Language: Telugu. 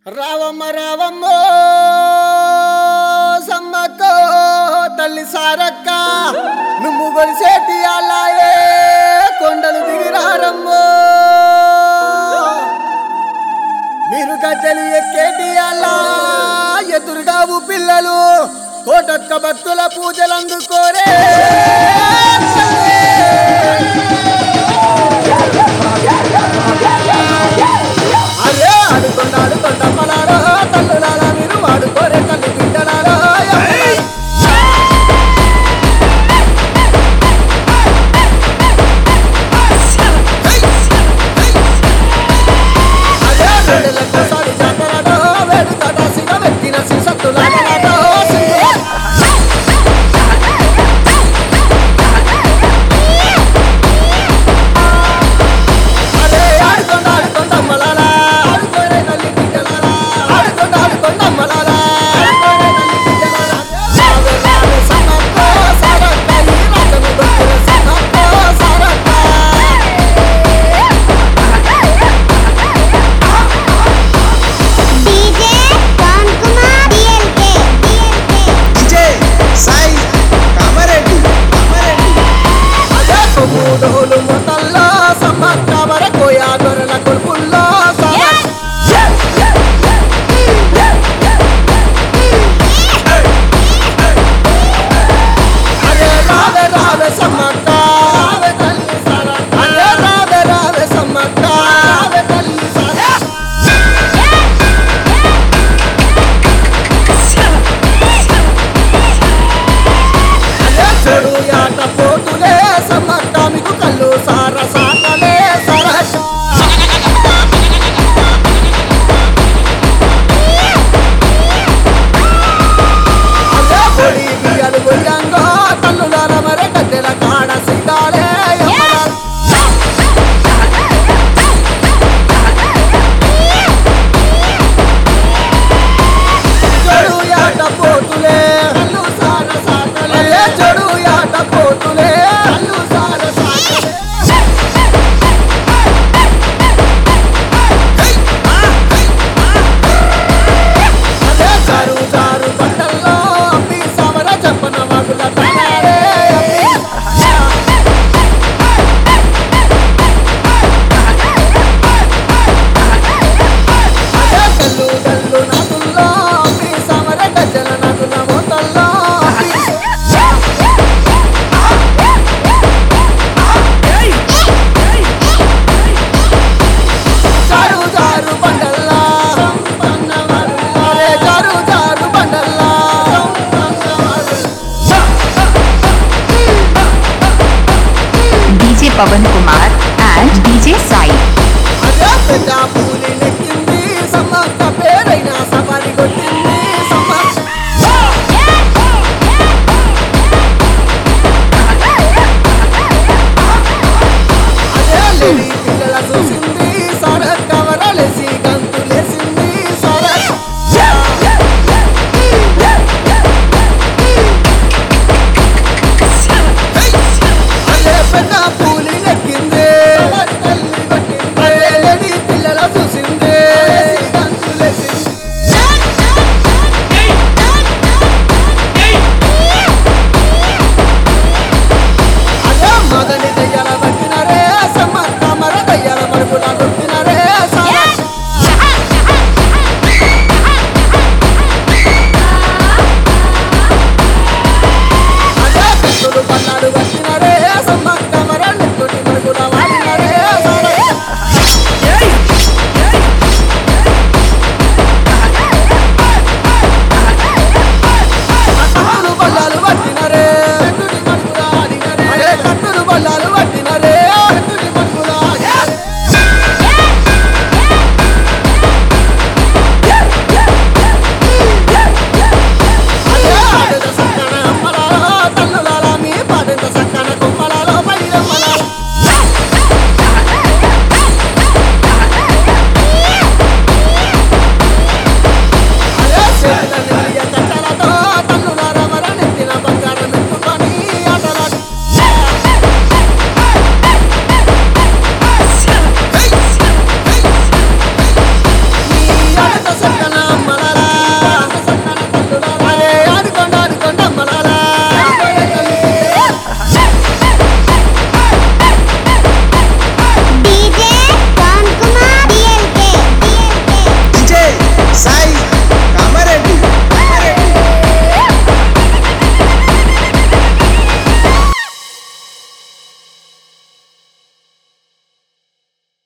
రావమ్మ రావమ్మ సమ్మక్క తల్లి సారక్క నువ్వు గొలిసేటి అలాయే కొండలు దిగిరారమ్మో మీరు గద్దెలు ఎక్కేటి అలా ఎదురుగావు పిల్లలు కోటొక్క భక్తుల పూజలు అందుకోరే అరే ఆడుకొండ ఆడుకొండ మలారా తల్లులారా మీరు ఆడుకోరే తల్లి బిడ్డలారా అదే వేడులకు సారి జాతరలో వేడుకట సిగ వెత్తిన సిసత్తులాడలో అరే ఆడుకొండ ఆడుకొండ మలారా ఆడుకోరే తల్లి బిడ్డలారా ఆడుకొండ ఆడుకొండ మలారా ఆడుకోరే తల్లి బిడ్డలారా రావే రావే సమ్మక్క సారక్క ఈ రాజను దొరికిన సమ్మక్క సారక్క डीजे कौन कुमार डीएलके डीएलके విజయ్ సాయి కామారెడ్డి కామారెడ్డి అదే కొమ్ముడోలు మొదల్లో సమ్మక్క వరకు యాదొరల కొడుకుల్లో సమ్మక్క. అరే రావే రావే సమ్మక్క రావే తల్లి సరక్క. అరే రావే రావే సమ్మక్క రావే తల్లి సరక్క. అదే చెడు యాట పోతులే సమ్మక్క మీకు కళ్ళు సార సాటలే సరస అదే పొడి బియ్యలు గొయ్యంగో తల్లులార మరే గద్దెల కాడ సిగాలే యమరాల. చెడు యాట పోతులే కళ్ళు సార సాటలే అదే చెడు యాట పోతులే కళ్ళు సార సాటలే అదే జారు జారు బండల్లో అమ్మి సమర చెప్పన మగుల తయారే అదే కల్లు కల్లు నదుల్లో అమ్మి సమర గజల నదుల మోతల్లో అమ్మి జారు జారు బండల్లా అరే జారు జారు బండల్లా DJ Pavan Kumar and DJ Sai. అదే పెద్ద